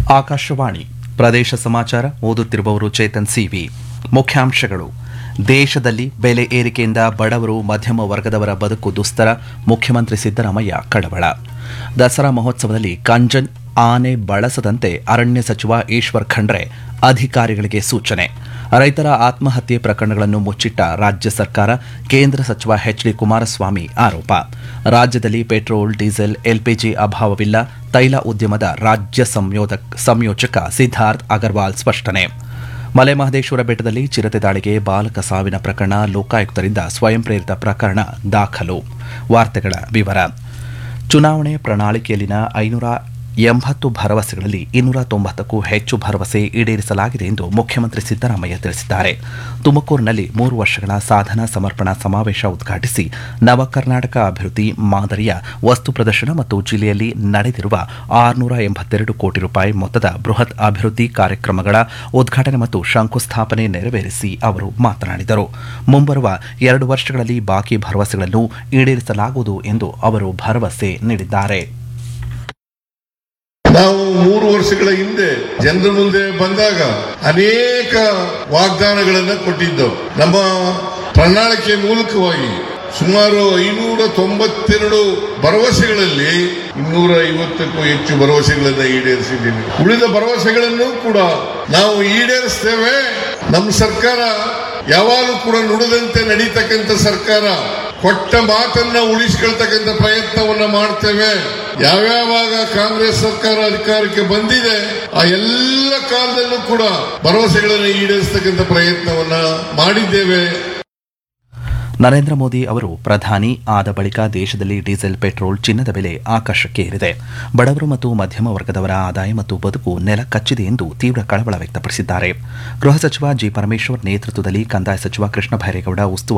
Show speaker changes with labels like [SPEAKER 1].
[SPEAKER 1] ಆಕಾಶವಾಣಿ ಪ್ರದೇಶ ಸಮಾಚಾರ ಓದುತ್ತಿರುವವರು ಚೇತನ್ ಸಿವಿ ಮುಖ್ಯಾಂಶಗಳು ದೇಶದಲ್ಲಿ ಬೆಲೆ ಏರಿಕೆಯಿಂದ ಬಡವರು ಮಧ್ಯಮ ವರ್ಗದವರ ಬದುಕು ದುಸ್ತರ ಮುಖ್ಯಮಂತ್ರಿ ಸಿದ್ದರಾಮಯ್ಯ ಕಳವಳ ದಸರಾ ಮಹೋತ್ಸವದಲ್ಲಿ ಕಂಜನ್ ಆನೆ ಬಳಸದಂತೆ ಅರಣ್ಯ ಸಚಿವ ಈಶ್ವರ್ ಖಂಡ್ರೆ ಅಧಿಕಾರಿಗಳಿಗೆ ಸೂಚನೆ ರೈತರ ಆತ್ಮಹತ್ಯೆ ಪ್ರಕರಣಗಳನ್ನು ಮುಚ್ಚಿಟ್ಟ ರಾಜ್ಯ ಸರ್ಕಾರ ಕೇಂದ್ರ ಸಚಿವ ಎಚ್ ಡಿ ಕುಮಾರಸ್ವಾಮಿ ಆರೋಪ ರಾಜ್ಯದಲ್ಲಿ ಪೆಟ್ರೋಲ್ ಡೀಸೆಲ್ ಎಲ್ಪಿಜಿ ಅಭಾವವಿಲ್ಲ ತೈಲ ಉದ್ಯಮದ ರಾಜ್ಯ ಸಂಯೋದಕ್- ಸಂಯೋಜಕ ಸಿದ್ಧಾರ್ಥ್ ಅಗರ್ವಾಲ್ ಸ್ಪಷ್ಟನೆ ಮಲೆಮಹದೇಶ್ವರ ಬೆಟ್ಟದಲ್ಲಿ ಚಿರತೆ ದಾಳಿಗೆ ಬಾಲಕ ಸಾವಿನ ಪ್ರಕರಣ ಲೋಕಾಯುಕ್ತರಿಂದ ಸ್ವಯಂ ಪ್ರೇರಿತ ಪ್ರಕರಣ ದಾಖಲು ವಾರ್ತೆಗಳ ವಿವರ ಚುನಾವಣೆ ಪ್ರಣಾಳಿಕೆಯಲ್ಲಿನ ಐನೂರ ಎಂಬತ್ತು ಭರವಸೆಗಳಲ್ಲಿ ಇನ್ನೂರ ತೊಂಬತ್ತಕ್ಕೂ ಹೆಚ್ಚು ಭರವಸೆ ಈಡೇರಿಸಲಾಗಿದೆ ಎಂದು ಮುಖ್ಯಮಂತ್ರಿ ಸಿದ್ದರಾಮಯ್ಯ ತಿಳಿಸಿದ್ದಾರೆ ತುಮಕೂರಿನಲ್ಲಿ ಮೂರು ವರ್ಷಗಳ ಸಾಧನಾ ಸಮರ್ಪಣಾ ಸಮಾವೇಶ ಉದ್ಘಾಟಿಸಿ ನವ ಕರ್ನಾಟಕ ಅಭಿವೃದ್ಧಿ ಮಾದರಿಯ ವಸ್ತು ಪ್ರದರ್ಶನ ಮತ್ತು ಜಿಲ್ಲೆಯಲ್ಲಿ ನಡೆದಿರುವ ಆರುನೂರ ಎಂಬತ್ತೆರಡು ಕೋಟಿ ರೂಪಾಯಿ ಮೊತ್ತದ ಬೃಹತ್ ಅಭಿವೃದ್ಧಿ ಕಾರ್ಯಕ್ರಮಗಳ ಉದ್ಘಾಟನೆ ಮತ್ತು ಶಂಕುಸ್ಥಾಪನೆ ನೆರವೇರಿಸಿ ಅವರು ಮಾತನಾಡಿದರು ಮುಂಬರುವ ಎರಡು ವರ್ಷಗಳಲ್ಲಿ ಬಾಕಿ ಭರವಸೆಗಳನ್ನು ಈಡೇರಿಸಲಾಗುವುದು ಎಂದು ಅವರು ಭರವಸೆ ನೀಡಿದ್ದಾರೆ
[SPEAKER 2] ನಾವು ಮೂರು ವರ್ಷಗಳ ಹಿಂದೆ ಜನರ ಮುಂದೆ ಬಂದಾಗ ಅನೇಕ ವಾಗ್ದಾನಗಳನ್ನ ಕೊಟ್ಟಿದ್ದೆವು ನಮ್ಮ ಪ್ರಣಾಳಿಕೆ ಮೂಲಕವಾಗಿ ಸುಮಾರು ಐನೂರ ತೊಂಬತ್ತೆರಡು ಭರವಸೆಗಳಲ್ಲಿ ಇನ್ನೂರ ಐವತ್ತಕ್ಕೂ ಹೆಚ್ಚು ಭರವಸೆಗಳನ್ನ ಈಡೇರಿಸಿದ್ದೀವಿ ಉಳಿದ ಭರವಸೆಗಳನ್ನು ಕೂಡ ನಾವು ಈಡೇರಿಸ್ತೇವೆ ನಮ್ಮ ಸರ್ಕಾರ ಯಾವಾಗಲೂ ಕೂಡ ನುಡಿದಂತೆ ನಡೀತಕ್ಕಂಥ ಸರ್ಕಾರ ಕೊಟ್ಟ ಮಾತನ್ನ ಉಳಿಸ್ಕೊಳ್ತಕ್ಕಂಥ ಪ್ರಯತ್ನವನ್ನ ಮಾಡ್ತೇವೆ ಯಾವ್ಯಾವಾಗ ಕಾಂಗ್ರೆಸ್ ಸರ್ಕಾರ ಅಧಿಕಾರಕ್ಕೆ ಬಂದಿದೆ ಆ ಎಲ್ಲ ಕಾಲದಲ್ಲೂ ಕೂಡ ಭರವಸೆಗಳನ್ನು ಈಡೇರಿಸತಕ್ಕಂಥ ಪ್ರಯತ್ನವನ್ನ ಮಾಡಿದ್ದೇವೆ
[SPEAKER 1] ನರೇಂದ್ರ ಮೋದಿ ಅವರು ಪ್ರಧಾನಿ ಆದ ಬಳಿಕ ದೇಶದಲ್ಲಿ ಡೀಸೆಲ್ ಪೆಟ್ರೋಲ್ ಚಿನ್ನದ ಬೆಲೆ ಆಕಾಶಕ್ಕೆ ಏರಿದೆ ಬಡವರು ಮತ್ತು ಮಧ್ಯಮ ವರ್ಗದವರ ಆದಾಯ ಮತ್ತು ಬದುಕು ನೆಲ ಕಚ್ಚಿದೆ ಎಂದು ತೀವ್ರ ಕಳವಳ ವ್ಯಕ್ತಪಡಿಸಿದ್ದಾರೆ ಗೃಹ ಸಚಿವ ಜಿ ಪರಮೇಶ್ವರ್ ನೇತೃತ್ವದಲ್ಲಿ ಕಂದಾಯ ಸಚಿವ ಕೃಷ್ಣ ಭೈರೇಗೌಡ ಉಸ್ತುವಾರಿ